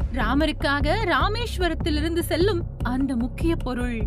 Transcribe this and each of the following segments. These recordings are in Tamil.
ராமருக்காக ராமேஸ்வரத்திலிருந்து செல்லும் அந்த முக்கிய பொருள்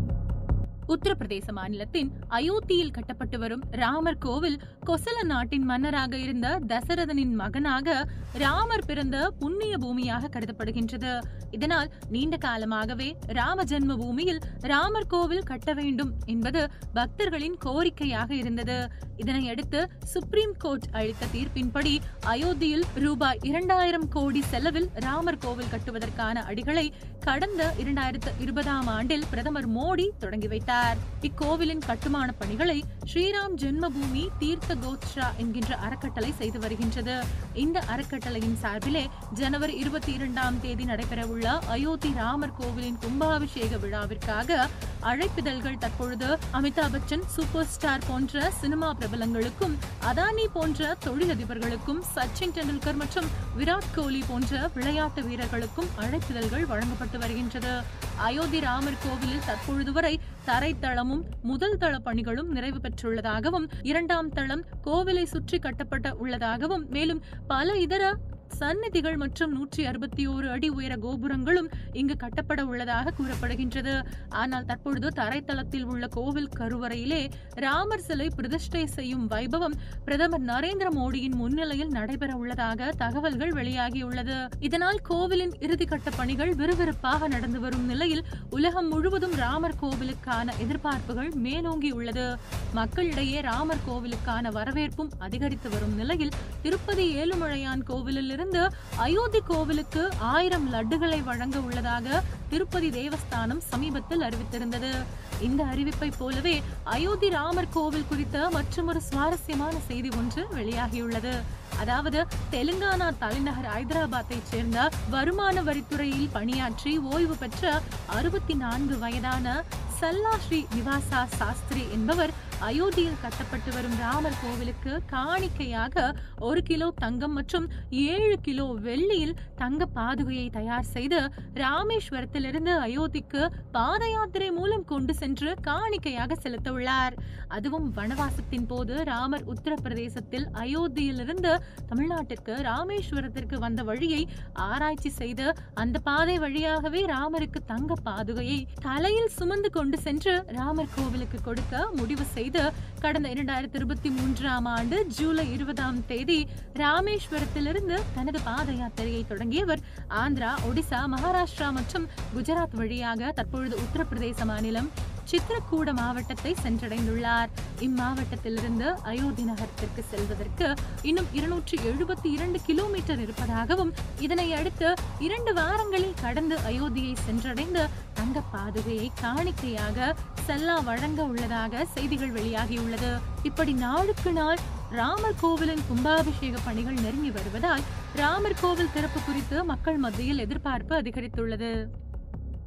உத்தரப்பிரதேச மாநிலத்தின் அயோத்தியில் கட்டப்பட்டு வரும் ராமர் கோவில் கொசல நாட்டின் மன்னராக இருந்த தசரதனின் மகனாக ராமர் பிறந்த புண்ணிய பூமியாக கருதப்படுகின்றது இதனால் நீண்ட காலமாகவே ராம ஜென்ம பூமியில் ராமர் கோவில் கட்ட வேண்டும் என்பது பக்தர்களின் கோரிக்கையாக இருந்தது இதனையடுத்து சுப்ரீம் கோர்ட் அளித்த தீர்ப்பின்படி அயோத்தியில் ரூபாய் இரண்டாயிரம் கோடி செலவில் ராமர் கோவில் கட்டுவதற்கான அடிகளை கடந்த இரண்டாயிரத்து இருபதாம் ஆண்டில் பிரதமர் மோடி தொடங்கி வைத்தார் இக்கோவிலின் கட்டுமான பணிகளை ஸ்ரீராம் ஜென்மபூமி தீர்த்த கோத்ரா என்கின்ற அறக்கட்டளை செய்து வருகின்றது இந்த அறக்கட்டளையின் சார்பிலே ஜனவரி இருபத்தி இரண்டாம் தேதி நடைபெறவுள்ள அயோத்தி ராமர் கோவிலின் கும்பாபிஷேக விழாவிற்காக அழைப்பிதழ்கள் தற்பொழுது அமிதாப் பச்சன் சூப்பர் ஸ்டார் போன்ற சினிமா பிரபலங்களுக்கும் அதானி போன்ற தொழிலதிபர்களுக்கும் சச்சின் டெண்டுல்கர் மற்றும் விராட் கோலி போன்ற விளையாட்டு வீரர்களுக்கும் அழைப்பிதழ்கள் வழங்கப்பட்டு வருகின்றது அயோத்தி ராமர் கோவிலில் தற்பொழுது வரை தரைத்தளமும் முதல் தள பணிகளும் நிறைவு பெற்றுள்ளதாகவும் இரண்டாம் தளம் கோவிலை சுற்றி கட்டப்பட்ட உள்ளதாகவும் மேலும் பல இதர சந்நிதிகள் மற்றும் நூற்றி அறுபத்தி ஓரு அடி உயர கோபுரங்களும் இங்கு கட்டப்பட உள்ளதாக கூறப்படுகின்றது ஆனால் தற்பொழுது தரைத்தளத்தில் உள்ள கோவில் கருவறையிலே ராமர் சிலை பிரதிஷ்டை செய்யும் வைபவம் பிரதமர் நரேந்திர மோடியின் முன்னிலையில் நடைபெற உள்ளதாக தகவல்கள் வெளியாகியுள்ளது இதனால் கோவிலின் இறுதிக்கட்ட பணிகள் விறுவிறுப்பாக நடந்து வரும் நிலையில் உலகம் முழுவதும் ராமர் கோவிலுக்கான எதிர்பார்ப்புகள் மேலோங்கியுள்ளது மக்களிடையே ராமர் கோவிலுக்கான வரவேற்பும் அதிகரித்து வரும் நிலையில் திருப்பதி ஏழுமலையான் கோவிலில் இருந்து அயோத்தி கோவிலுக்கு ஆயிரம் லட்டுகளை வழங்க உள்ளதாக திருப்பதி தேவஸ்தானம் சமீபத்தில் அறிவித்திருந்தது இந்த அறிவிப்பை போலவே அயோத்தி ராமர் கோவில் குறித்த மற்றொரு சுவாரஸ்யமான செய்தி ஒன்று வெளியாகியுள்ளது அதாவது தெலுங்கானா தலைநகர் ஐதராபாத்தைச் சேர்ந்த வருமான வரித்துறையில் பணியாற்றி ஓய்வு பெற்ற அறுபத்தி நான்கு வயதான சல்லா ஸ்ரீ நிவாசா சாஸ்திரி என்பவர் அயோத்தியில் கட்டப்பட்டு வரும் ராமர் கோவிலுக்கு காணிக்கையாக ஒரு கிலோ தங்கம் மற்றும் ஏழு கிலோ வெள்ளியில் தங்க பாதுகையை தயார் செய்து ராமேஸ்வரத்திலிருந்து அயோத்திக்கு பாத யாத்திரை மூலம் கொண்டு சென்று காணிக்கையாக செலுத்த உள்ளார் அதுவும் வனவாசத்தின் போது ராமர் உத்தரப்பிரதேசத்தில் அயோத்தியிலிருந்து தமிழ்நாட்டிற்கு ராமேஸ்வரத்திற்கு வந்த வழியை ஆராய்ச்சி செய்து அந்த பாதை வழியாகவே ராமருக்கு தங்க பாதுகையை தலையில் சுமந்து கொண்டு சென்று ராமர் கோவிலுக்கு கொடுக்க முடிவு செய்து கடந்த இரண்டாயிரத்தி இருபத்தி மூன்றாம் ஆண்டு ஜூலை இருபதாம் தேதி ராமேஸ்வரத்திலிருந்து தனது பாத யாத்திரையை தொடங்கியவர் ஆந்திரா ஒடிசா மகாராஷ்டிரா மற்றும் குஜராத் வழியாக தற்பொழுது உத்தரப்பிரதேச மாநிலம் சித்ரக்கூட மாவட்டத்தை சென்றடைந்துள்ளார் இம்மாவட்டத்திலிருந்து அயோத்தி நகரத்திற்கு செல்வதற்கு இன்னும் இருநூற்றி எழுபத்தி இரண்டு கிலோமீட்டர் இருப்பதாகவும் இதனை அடுத்து இரண்டு வாரங்களில் கடந்து அயோத்தியை சென்றடைந்து தங்க பாதுகையை காணிக்கையாக செல்லா வழங்க உள்ளதாக செய்திகள் வெளியாகியுள்ளது இப்படி நாளுக்கு நாள் ராமர் கோவிலின் கும்பாபிஷேக பணிகள் நெருங்கி வருவதால் ராமர் கோவில் திறப்பு குறித்து மக்கள் மத்தியில் எதிர்பார்ப்பு அதிகரித்துள்ளது